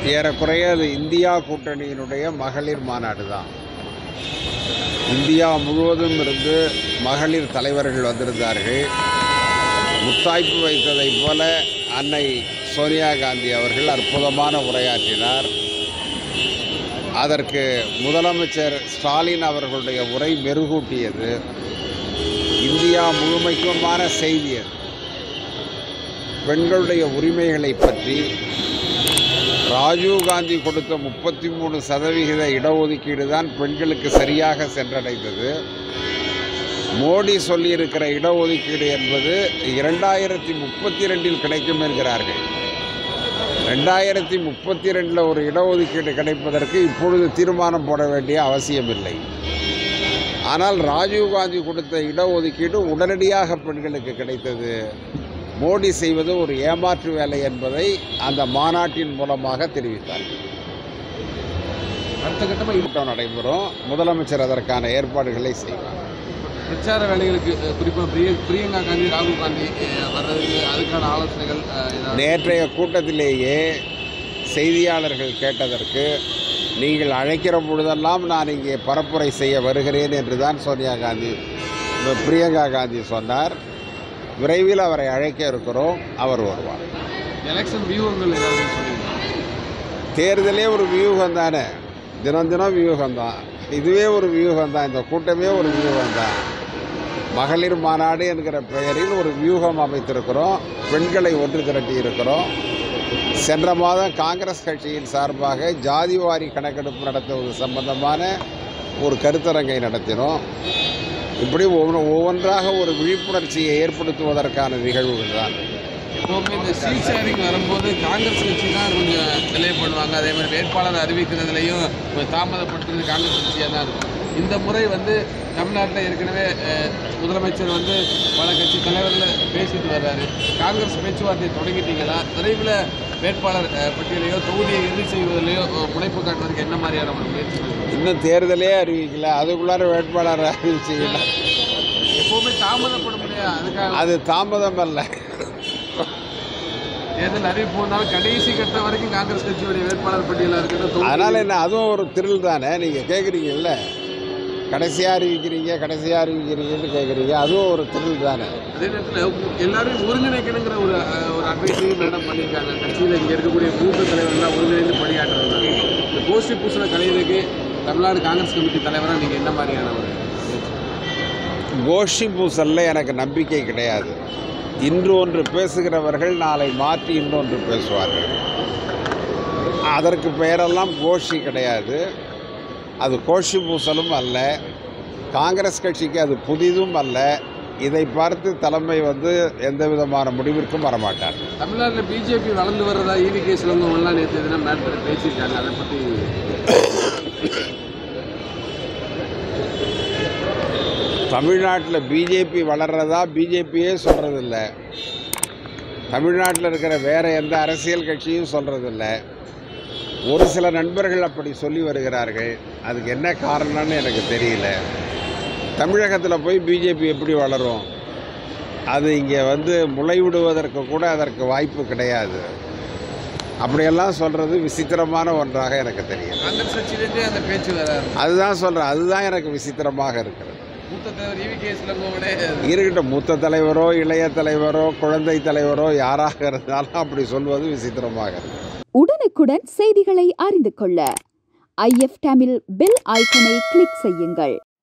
ஏறக்குறைய அது இந்தியா கூட்டணியினுடைய மகளிர் மாநாடு தான் இந்தியா முழுவதும் இருந்து மகளிர் தலைவர்கள் வந்திருந்தார்கள் முத்தாய்ப்பு வைத்ததைப் போல அன்னை சோனியா காந்தி அவர்கள் அற்புதமான உரையாற்றினார் அதற்கு முதலமைச்சர் ஸ்டாலின் அவர்களுடைய உரை மெருகூட்டியது இந்தியா முழுமைக்குமான செய்தி அது பெண்களுடைய உரிமைகளை பற்றி ராஜீவ்காந்தி கொடுத்த முப்பத்தி மூணு சதவிகித இடஒதுக்கீடு தான் பெண்களுக்கு சரியாக சென்றடைந்தது மோடி சொல்லியிருக்கிற இடஒதுக்கீடு என்பது இரண்டாயிரத்தி முப்பத்தி ரெண்டில் கிடைக்கும் என்கிறார்கள் ரெண்டாயிரத்தி முப்பத்தி ரெண்டில் ஒரு இடஒதுக்கீடு கிடைப்பதற்கு இப்பொழுது தீர்மானம் போட வேண்டிய அவசியமில்லை ஆனால் ராஜீவ்காந்தி கொடுத்த இடஒதுக்கீடு உடனடியாக பெண்களுக்கு கிடைத்தது மோடி செய்வது ஒரு ஏமாற்று வேலை என்பதை அந்த மாநாட்டின் மூலமாக தெரிவித்தார்கள் அடுத்த கட்டமாக கூட்டம் நடைபெறும் முதலமைச்சர் அதற்கான ஏற்பாடுகளை செய்வார் பிரச்சார வேலைகளுக்கு அஹ், குறிப்பா பிரிய பிரியங்கா காந்தி ராகுல் காந்தி அஹ், வர்றதுக்கு அதுக்கான ஆலோசனைகள் அஹ், ஏதாவது நேற்றைய கூட்டத்திலேயே செய்தியாளர்கள் கேட்டதற்கு நீங்கள் அழைக்கிற பொழுதெல்லாம் நான் இங்கே பரப்புரை செய்ய வருகிறேன் என்று தான் சோனியா காந்தி பிரியங்கா காந்தி சொன்னார் விரைவில் அவரை அழைக்க இருக்கிறோம் அவர் வருவார் எலெக்ஷன் வியூகங்கள் ஏதாவது சொல்லுங்க தேர்தலே ஒரு வியூகம் தானே தினம் தினம் வியூகம் தான் இதுவே ஒரு வியூகம் தான் இந்த கூட்டமே ஒரு வியூகம் தான் மகளிர் மாநாடு என்கிற பெயரில் ஒரு வியூகம் அமைத்திருக்கிறோம் பெண்களை ஒன்று திரட்டி இருக்கிறோம் சென்ற மாதம் காங்கிரஸ் கட்சியின் சார்பாக ஜாதிவாரி கணக்கெடுப்பு நடத்துவது சம்பந்தமான ஒரு கருத்தரங்கை நடத்தினோம் இப்படி ஒவ்வொரு ஒவ்வொன்றாக ஒரு விழிப்புணர்ச்சியை ஏற்படுத்துவதற்கான நிகழ்வுகள் தான் எப்போவுமே இந்த சீட் ஷேரிங் வரும்போது காங்கிரஸ் கட்சி தான் கொஞ்சம் டிலே பண்ணுவாங்க அதே மாதிரி வேட்பாளர் அறிவிக்கிறதுலையும் கொஞ்சம் தாமதப்படுத்துறது காங்கிரஸ் கட்சியாக தான் இருக்கும் இந்த முறை வந்து தமிழ்நாட்டில் ஏற்கனவே அஹ், முதலமைச்சர் வந்து பல கட்சி தலைவர்கள் பேசிட்டு வர்றாரு காங்கிரஸ் பேச்சுவார்த்தை தொடங்கிட்டீங்களா விரைவில் வேட்பாளர் அஹ், பட்டியலையோ தொகுதியை இறுதி செய்வதிலையோ அஹ், முனைப்பு காட்டுவதற்கு என்ன மாதிரியான ஒரு முயற்சிகள் இன்னும் தேர்தலே அறிவிக்கல அதுக்குள்ளார வேட்பாளர் அறிவிச்சிக்கல எப்போவுமே தாமதப்படும் இல்லையா அதுக்காக அது தாமதம் அல்ல தேர்தல் அறிவிப்பு வந்தாலும் கடைசி கட்டம் வரைக்கும் காங்கிரஸ் கட்சியுடைய வேட்பாளர் பட்டியலாக இருக்கட்டும் தொகுதி- அதனால் என்ன அதுவும் ஒரு திருள் தானே நீங்கள் கேட்குறீங்கல்ல கடைசியாக அறிவிக்கிறீங்க கடைசியாக அறிவிக்கிறீங்கன்னு கேட்குறீங்க அதுவும் ஒரு திருள் தானே அதே நேரத்தில் எல்லாரும் ஒருங்கிணைக்கணுங்கிற ஒரு அஹ், ஒரு அட்வைஸையும் மேடம் பண்ணியிருக்காங்க கட்சியில் இங்கே இருக்கக்கூடிய மூத்த தலைவர்கள்லாம் ஒருங்கிணைந்து பணியாற்றுறாங்க இந்த கோஷ்டி பூசலை கலையிறதுக்கு தமிழ்நாடு காங்கிரஸ் கமிட்டி தலைவராக நீங்கள் என்ன மாதிரியான ஒரு கோஷி பூசல்ல எனக்கு நம்பிக்கை கிடையாது இன்று ஒன்று பேசுகிறவர்கள் நாளை மாற்றி இன்னொன்று பேசுவார்கள் அதற்கு பெயரெல்லாம் கோஷி கிடையாது அது கோஷி பூசலும் அல்ல காங்கிரஸ் கட்சிக்கு அது புதிதும் அல்ல இதை பார்த்து தலைமை வந்து எந்த விதமான முடிவிற்கும் வரமாட்டார் தமிழ்நாட்டில் பிஜேபி வளர்ந்து வர்றதா ஈவி கே சிலங்கம்லாம் நேற்று தினம் மேட்ரு பேசியிருக்காங்க அதை பற்றி தமிழ்நாட்டில் பிஜேபி வளர்றதா பிஜேபியே சொல்கிறதில்ல தமிழ்நாட்டில் இருக்கிற வேறு எந்த அரசியல் கட்சியும் சொல்கிறதில்ல ஒரு சில நண்பர்கள் அப்படி சொல்லி வருகிறார்கள் அதுக்கு என்ன காரணம்னு எனக்கு தெரியல தமிழகத்தில் போய் பிஜேபி எப்படி வளரும் அது இங்கே வந்து முளைவிடுவதற்கு கூட அதற்கு வாய்ப்பு கிடையாது அப்படியெல்லாம் சொல்கிறது விசித்திரமான ஒன்றாக எனக்கு தெரியும் காங்கிரஸ் கட்சியிலேருந்தே அந்த பேச்சு வராது அதுதான் சொல்கிறேன் அதுதான் எனக்கு விசித்திரமாக இருக்கிறது மூத்த தலைவர் ஈவி கே சிலங்கோட இருக்கட்டும் மூத்த தலைவரோ இளைய தலைவரோ குழந்தை தலைவரோ யாராக இருந்தாலும் அப்படி சொல்வது விசித்திரமாக இருக்கு உடனுக்குடன் செய்திகளை அறிந்து கொள்ள ஐஎஃப் தமிழ் பெல் ஐக்கனை கிளிக் செய்யுங்கள்